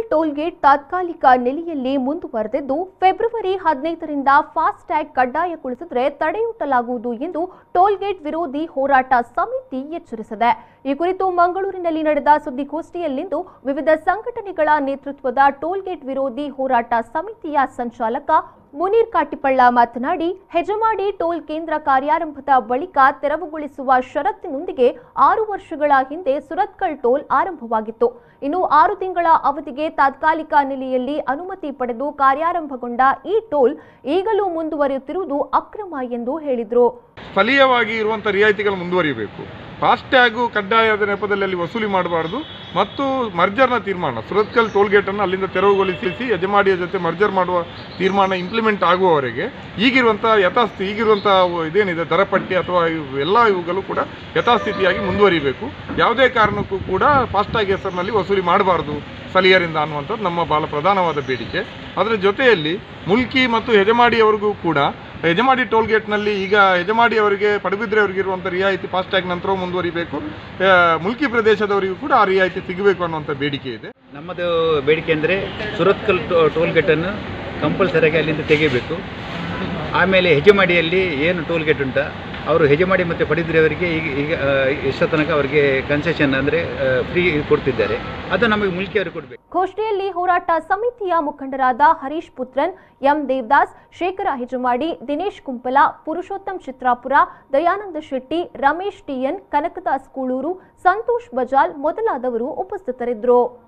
toll gate ತಾತ್ಕಾಲಿಕ ನೆಲೆಯಲ್ಲಿ ಮುಂದುವರೆದಿದ್ದು ಫೆಬ್ರವರಿ ಹದಿನೈದರಿಂದ ಫಾಸ್ಟ್ಯಾಗ್ ಕಡ್ಡಾಯಗೊಳಿಸಿದರೆ ತಡೆಯುತ್ತಲಾಗುವುದು ಎಂದು ಟೋಲ್ಗೇಟ್ ವಿರೋಧಿ ಹೋರಾಟ ಸಮಿತಿ ಎಚ್ಚರಿಸಿದೆ ಈ ಕುರಿತು ಮಂಗಳೂರಿನಲ್ಲಿ ನಡೆದ ಸುದ್ದಿಗೋಷ್ಠಿಯಲ್ಲಿಂದು ವಿವಿಧ ಸಂಘಟನೆಗಳ ನೇತೃತ್ವದ ಟೋಲ್ಗೇಟ್ ವಿರೋಧಿ ಹೋರಾಟ ಸಮಿತಿಯ ಸಂಚಾಲಕ ಮುನೀರ್ ಕಾಟಿಪಳ್ಳ ಮಾತನಾಡಿ ಹೆಜಮಾಡಿ ಟೋಲ್ ಕೇಂದ್ರ ಕಾರ್ಯಾರಂಭದ ಬಳಿಕ ತೆರವುಗೊಳಿಸುವ ಷರತ್ತಿನೊಂದಿಗೆ ಆರು ವರ್ಷಗಳ ಹಿಂದೆ ಸುರತ್ಕಲ್ ಟೋಲ್ ಆರಂಭವಾಗಿತ್ತು ಇನ್ನು ಆರು ತಿಂಗಳ ಅವಧಿಗೆ ತಾತ್ಕಾಲಿಕ ನೆಲೆಯಲ್ಲಿ ಅನುಮತಿ ಪಡೆದು ಕಾರ್ಯಾರಂಭಗೊಂಡ ಈ ಟೋಲ್ ಈಗಲೂ ಮುಂದುವರಿಯುತ್ತಿರುವುದು ಅಕ್ರಮ ಎಂದು ಹೇಳಿದರು ಸ್ಥಳೀಯವಾಗಿ ಇರುವಂಥ ರಿಯಾಯಿತಿಗಳು ಮುಂದುವರಿಯಬೇಕು ಫಾಸ್ಟ್ಯಾಗು ಕಡ್ಡಾಯದ ನೆಪದಲ್ಲಿ ಅಲ್ಲಿ ವಸೂಲಿ ಮಾಡಬಾರ್ದು ಮತ್ತು ಮರ್ಜರ್ನ ತೀರ್ಮಾನ ಸುರತ್ಕಲ್ ಟೋಲ್ಗೇಟನ್ನು ಅಲ್ಲಿಂದ ತೆರವುಗೊಳಿಸಿ ಯಜಮಾಡಿಯ ಜೊತೆ ಮರ್ಜರ್ ಮಾಡುವ ತೀರ್ಮಾನ ಇಂಪ್ಲಿಮೆಂಟ್ ಆಗುವವರೆಗೆ ಈಗಿರುವಂಥ ಯಥಾಸ್ಥಿತಿ ಈಗಿರುವಂಥ ಇದೇನಿದೆ ದರಪಟ್ಟಿ ಅಥವಾ ಇವು ಎಲ್ಲ ಇವುಗಳು ಕೂಡ ಯಥಾಸ್ಥಿತಿಯಾಗಿ ಮುಂದುವರಿಬೇಕು ಯಾವುದೇ ಕಾರಣಕ್ಕೂ ಕೂಡ ಫಾಸ್ಟ್ಯಾಗ್ ಹೆಸರಿನಲ್ಲಿ ವಸೂಲಿ ಮಾಡಬಾರ್ದು ಸ್ಥಳೀಯರಿಂದ ಅನ್ನುವಂಥದ್ದು ನಮ್ಮ ಭಾಳ ಪ್ರಧಾನವಾದ ಬೇಡಿಕೆ ಅದರ ಜೊತೆಯಲ್ಲಿ ಮುಲ್ಕಿ ಮತ್ತು ಯಜಮಾಡಿಯವರಿಗೂ ಕೂಡ ಯಜಮಾಡಿ ಟೋಲ್ ಗೇಟ್ನಲ್ಲಿ ಈಗ ಯಜಮಾಡಿಯವರಿಗೆ ಪಡುಬಿದ್ರೆ ಅವರಿಗೆ ಇರುವಂಥ ರಿಯಾಯಿತಿ ಫಾಸ್ಟ್ಯಾಗ್ ನಂತರ ಮುಂದುವರಿಬೇಕು ಆ, ಮುಲ್ಕಿ ಪ್ರದೇಶದವರಿಗೂ ಕೂಡ ಆ ರಿಯಾಯಿತಿ ಸಿಗಬೇಕು ಅನ್ನುವಂಥ ಬೇಡಿಕೆ ಇದೆ ನಮ್ಮದು ಬೇಡಿಕೆ ಅಂದರೆ ಸುರತ್ಕಲ್ ಟೋ- ಟೋಲ್ ಗೇಟನ್ನು ಕಂಪಲ್ಸರಿಯಾಗಿ ಅಲ್ಲಿಂದ ತೆಗಿಬೇಕು ಆಮೇಲೆ ಹೆಜಮಾಡಿಯಲ್ಲಿ ಏನು ಟೋಲ್ ಗೇಟ್ ಉಂಟ ಅವರು ಹೆಜಮಾಡಿ ಮತ್ತು ಪಡಿದ್ರವರಿಗೆ ಈಗ ಈಗ ಆ, ಇಷ್ಟ ತನಕ ಅವರಿಗೆ ಕನ್ಸೆಷನ್ ಅಂದರೆ ಫ್ರೀ ಕೊಡ್ತಿದ್ದಾರೆ ಅದು ನಮಗೆ ಮುಲ್ಕಿಯವರು ಕೊಡಬೇಕು ಗೋಷ್ಠಿಯಲ್ಲಿ ಹೋರಾಟ ಸಮಿತಿಯ ಮುಖಂಡರಾದ ಹರೀಶ್ ಪುತ್ರನ್ ಎಂ ದೇವದಾಸ್ ಶೇಖರ ಹೆಜಮಾಡಿ ದಿನೇಶ್ ಕುಂಪಲ ಪುರುಷೋತ್ತಮ್ ಚಿತ್ರಾಪುರ ದಯಾನಂದ ಶೆಟ್ಟಿ ರಮೇಶ್ ಟಿಎನ್ ಕನಕದಾಸ್ ಕೂಳೂರು ಸಂತೋಷ್ ಬಜಾಲ್ ಮೊದಲಾದವರು ಉಪಸ್ಥಿತರಿದ್ದರು